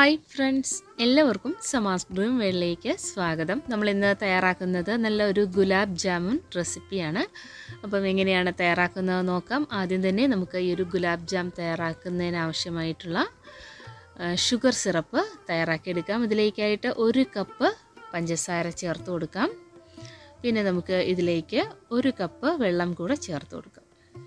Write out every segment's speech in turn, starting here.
hi friends എല്ലാവർക്കും സമാസ് broom വേളിലേക്ക് സ്വാഗതം നമ്മൾ ഇന്ന് തയ്യാറാക്കുന്നത് നല്ല ഒരു ഗുലാബ് ജാമുൻ റെസിപ്പിയാണ് അപ്പം എങ്ങനെയാണ് തയ്യാറാക്കുന്നത് നോക്കാം ആദ്യം തന്നെ നമുക്ക് ഈ ഒരു ഗുലാബ് ജാം തയ്യാറാക്കുന്നതിന് ആവശ്യമായിട്ടുള്ള ആ, ഷുഗർ സിറപ്പ് തയ്യാറാക്കിയെടുക്കാം ഇതിലേക്കായിട്ട് ഒരു കപ്പ് പഞ്ചസാര ചേർത്ത് കൊടുക്കാം പിന്നെ നമുക്ക് ഇതിലേക്ക് ഒരു കപ്പ് വെള്ളം കൂടെ ചേർത്ത് കൊടുക്കാം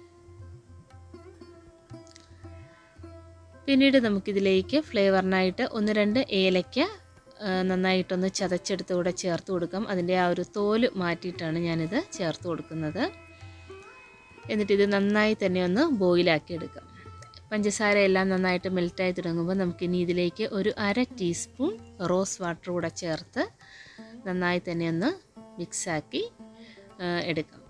പിന്നീട് നമുക്കിതിലേക്ക് ഫ്ലേവറിനായിട്ട് ഒന്ന് രണ്ട് ഏലയ്ക്ക ആ, നന്നായിട്ടൊന്ന് ചതച്ചെടുത്ത് കൂടെ ചേർത്ത് കൊടുക്കാം അതിൻ്റെ ആ ഒരു തോല് മാറ്റിയിട്ടാണ് ഞാനിത് ചേർത്ത് കൊടുക്കുന്നത് എന്നിട്ട് ഇത് നന്നായി തന്നെ ഒന്ന് ബോയിലാക്കി എടുക്കാം പഞ്ചസാര എല്ലാം നന്നായിട്ട് മെൽറ്റായി തുടങ്ങുമ്പോൾ നമുക്കിനി ഇതിലേക്ക് ഒരു അര ടീസ്പൂൺ റോസ് വാട്ടർ കൂടെ ചേർത്ത് നന്നായി തന്നെ ഒന്ന് മിക്സാക്കി ആ, എടുക്കാം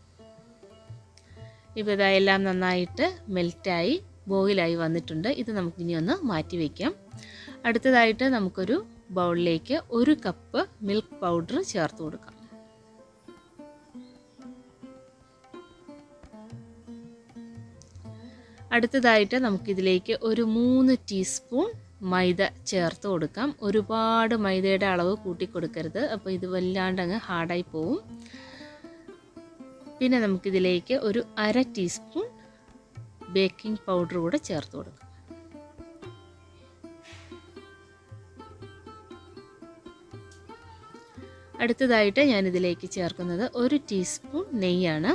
ഇപ്പോൾ ഇതെല്ലാം നന്നായിട്ട് മെൽറ്റായി ബോയിലായി വന്നിട്ടുണ്ട് ഇത് നമുക്കിനി ഒന്ന് മാറ്റി വയ്ക്കാം അടുത്തതായിട്ട് നമുക്കൊരു ബൗളിലേക്ക് ഒരു കപ്പ് മിൽക്ക് പൗഡർ ചേർത്ത് കൊടുക്കാം അടുത്തതായിട്ട് നമുക്കിതിലേക്ക് ഒരു മൂന്ന് ടീസ്പൂൺ മൈദ ചേർത്ത് കൊടുക്കാം ഒരുപാട് മൈദയുടെ അളവ് കൂട്ടി കൊടുക്കരുത് അപ്പോൾ ഇത് വല്ലാണ്ട് അങ്ങ് ഹാർഡായി പോവും പിന്നെ നമുക്കിതിലേക്ക് ഒരു അര ടീസ്പൂൺ ബേക്കിംഗ് പൗഡർ കൂടെ ചേർത്ത് കൊടുക്കാം അടുത്തതായിട്ട് ഞാനിതിലേക്ക് ചേർക്കുന്നത് ഒരു ടീസ്പൂൺ നെയ്യാണ്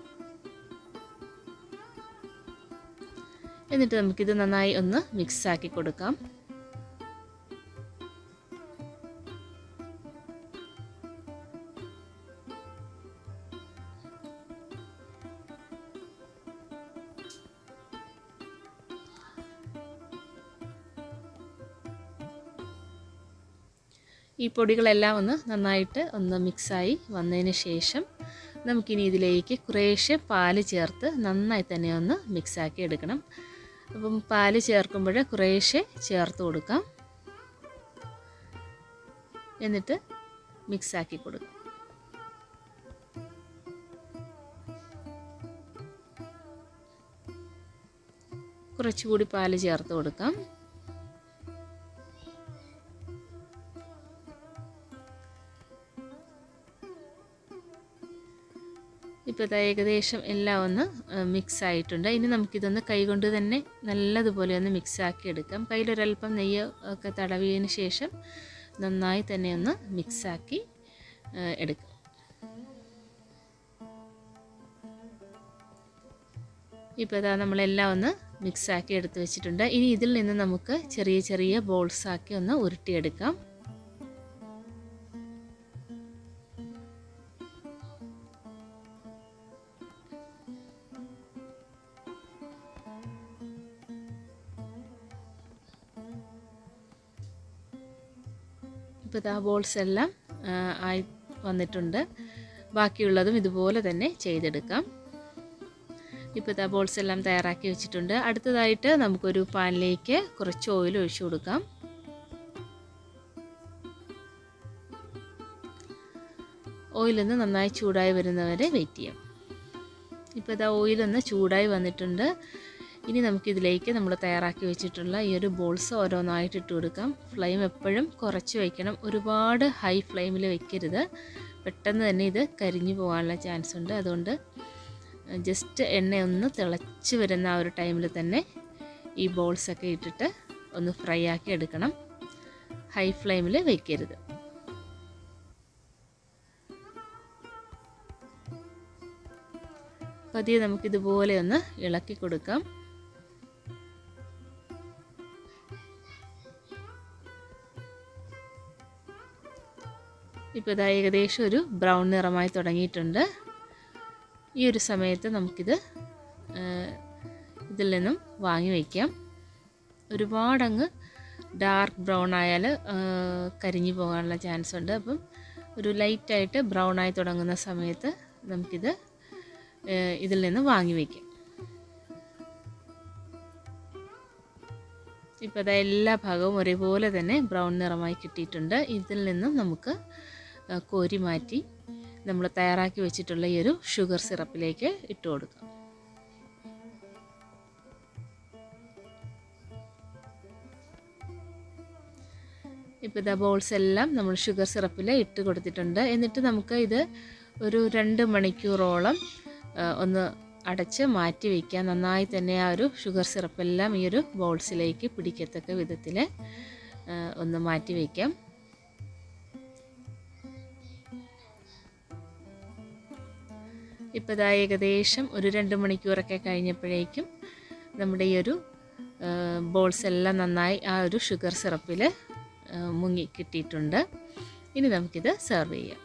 എന്നിട്ട് നമുക്കിത് നന്നായി ഒന്ന് മിക്സ് ആക്കി കൊടുക്കാം ഈ പൊടികളെല്ലാം ഒന്ന് നന്നായിട്ട് ഒന്ന് മിക്സായി വന്നതിന് ശേഷം നമുക്കിനി ഇതിലേക്ക് കുറേശ്ശെ പാല് ചേർത്ത് നന്നായി തന്നെ ഒന്ന് മിക്സാക്കി എടുക്കണം അപ്പം പാല് ചേർക്കുമ്പോൾ കുറേശ്ശെ ചേർത്ത് കൊടുക്കാം എന്നിട്ട് മിക്സാക്കി കൊടുക്കാം കുറച്ചുകൂടി പാല് ചേർത്ത് കൊടുക്കാം ഇപ്പോൾ ഇത് ഏകദേശം എല്ലാം ഒന്ന് മിക്സ് ആയിട്ടുണ്ട് ഇനി നമുക്കിതൊന്ന് കൈകൊണ്ട് തന്നെ നല്ലതുപോലെ ഒന്ന് മിക്സ് ആക്കി എടുക്കാം കയ്യിലൊരല്പം നെയ്യ് ഒക്കെ തടവിയതിന് ശേഷം നന്നായി തന്നെ ഒന്ന് മിക്സ് ആക്കി എടുക്കാം ഇപ്പോൾ ഇതാ നമ്മളെല്ലാം ഒന്ന് മിക്സ് ആക്കി എടുത്ത് വെച്ചിട്ടുണ്ട് ഇനി ഇതിൽ നിന്ന് നമുക്ക് ചെറിയ ചെറിയ ബോൾസ് ആക്കി ഒന്ന് ഉരുട്ടിയെടുക്കാം ഇപ്പോൾ ഇതാ ബോൾസ് എല്ലാം ആയി വന്നിട്ടുണ്ട് ബാക്കിയുള്ളതും ഇതുപോലെ തന്നെ ചെയ്തെടുക്കാം ഇപ്പോൾ ഇതാ ബോൾസ് എല്ലാം തയ്യാറാക്കി വെച്ചിട്ടുണ്ട് അടുത്തതായിട്ട് നമുക്കൊരു പാനിലേക്ക് കുറച്ച് ഓയിൽ ഒഴിച്ചു കൊടുക്കാം ഓയിലൊന്ന് നന്നായി ചൂടായി വരുന്നവരെ വെയിറ്റ് ചെയ്യാം ഇപ്പോൾ ഇതാ ഓയിലൊന്ന് ചൂടായി വന്നിട്ടുണ്ട് ഇനി നമുക്കിതിലേക്ക് നമ്മൾ തയ്യാറാക്കി വെച്ചിട്ടുള്ള ഈ ഒരു ബോൾസ് ഓരോന്നായിട്ട് ഇട്ട് കൊടുക്കാം ഫ്ലെയിം എപ്പോഴും കുറച്ച് വയ്ക്കണം ഒരുപാട് ഹൈ ഫ്ലെയിമിൽ വെക്കരുത് പെട്ടെന്ന് തന്നെ ഇത് കരിഞ്ഞു പോകാനുള്ള ചാൻസ് ഉണ്ട് അതുകൊണ്ട് ജസ്റ്റ് എണ്ണ ഒന്ന് തിളച്ച് വരുന്ന ആ ഒരു ടൈമിൽ തന്നെ ഈ ബോൾസൊക്കെ ഇട്ടിട്ട് ഒന്ന് ഫ്രൈ ആക്കി എടുക്കണം ഹൈ ഫ്ലെയിമിൽ വെക്കരുത് പതിയെ നമുക്കിതുപോലെ ഒന്ന് ഇളക്കി കൊടുക്കാം ഇപ്പോൾ ഇതാ ഏകദേശം ഒരു ബ്രൗൺ നിറമായി തുടങ്ങിയിട്ടുണ്ട് ഈ ഒരു സമയത്ത് നമുക്കിത് ഇതിൽ നിന്നും വാങ്ങി വയ്ക്കാം ഒരുപാടങ്ങ് ഡാർക്ക് ബ്രൗൺ ആയാൽ കരിഞ്ഞു പോകാനുള്ള ചാൻസ് ഉണ്ട് അപ്പം ഒരു ലൈറ്റായിട്ട് ബ്രൗൺ ആയി തുടങ്ങുന്ന സമയത്ത് നമുക്കിത് ഇതിൽ നിന്ന് വാങ്ങി വയ്ക്കാം ഇപ്പോൾ അതാ എല്ലാ ഭാഗവും ഒരേപോലെ തന്നെ ബ്രൗൺ നിറമായി കിട്ടിയിട്ടുണ്ട് ഇതിൽ നിന്നും നമുക്ക് കോരി മാറ്റി നമ്മൾ തയ്യാറാക്കി വെച്ചിട്ടുള്ള ഈ ഒരു ഷുഗർ സിറപ്പിലേക്ക് ഇട്ട് കൊടുക്കാം ഇപ്പോൾ ഇതാ ബോൾസ് എല്ലാം നമ്മൾ ഷുഗർ സിറപ്പിൽ ഇട്ട് കൊടുത്തിട്ടുണ്ട് എന്നിട്ട് നമുക്ക് ഇത് ഒരു രണ്ട് മണിക്കൂറോളം ആ, ഒന്ന് അടച്ച് മാറ്റി വയ്ക്കാം നന്നായി തന്നെ ആ ഒരു ഷുഗർ സിറപ്പെല്ലാം ഈ ഒരു ബോൾസിലേക്ക് പിടിക്കത്തക്ക വിധത്തിൽ ആ, ഒന്ന് മാറ്റി വയ്ക്കാം ഇപ്പോൾ ഇതാ ഏകദേശം ഒരു രണ്ട് മണിക്കൂറൊക്കെ കഴിഞ്ഞപ്പോഴേക്കും നമ്മുടെ ഈ ഒരു ബോൾസ് എല്ലാം നന്നായി ആ ഒരു ഷുഗർ സിറപ്പിൽ മുങ്ങി കിട്ടിയിട്ടുണ്ട് ഇനി നമുക്കിത് സെർവ് ചെയ്യാം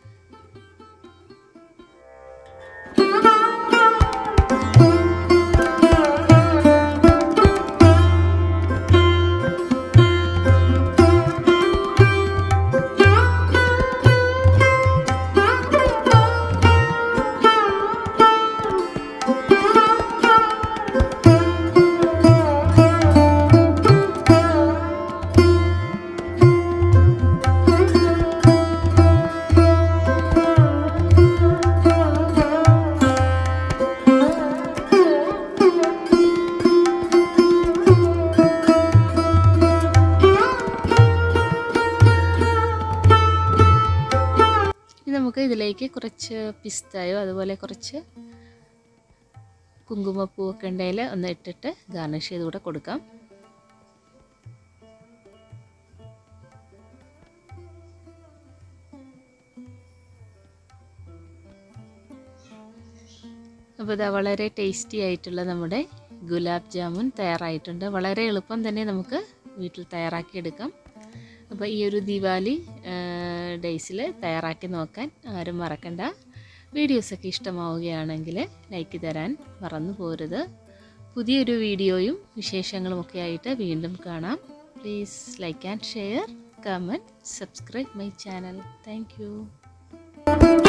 ഇനി നമുക്ക് ഇതിലേക്ക് കുറച്ച് പിസ്തയോ അതുപോലെ കുറച്ച് കുങ്കുമപ്പൂവൊക്കെ ഉണ്ടെങ്കിൽ ഒന്ന് ഇട്ടിട്ട് ഗാർണിഷ് ചെയ്ത് കൂടെ കൊടുക്കാം അപ്പോൾ ഇതാ വളരെ ടേസ്റ്റി ആയിട്ടുള്ള നമ്മുടെ ഗുലാബ് ജാമുൻ തയ്യാറായിട്ടുണ്ട് വളരെ എളുപ്പം തന്നെ നമുക്ക് വീട്ടിൽ തയ്യാറാക്കിയെടുക്കാം അപ്പോൾ ഈ ഒരു ദിവാലി ഡേയ്സിൽ തയ്യാറാക്കി നോക്കാൻ ആരും മറക്കണ്ട വീഡിയോസൊക്കെ ഇഷ്ടമാവുകയാണെങ്കിൽ ലൈക്ക് തരാൻ മറന്നു പോരുത് പുതിയൊരു വീഡിയോയും വിശേഷങ്ങളുമൊക്കെ ആയിട്ട് വീണ്ടും കാണാം please like and share comment subscribe my channel thank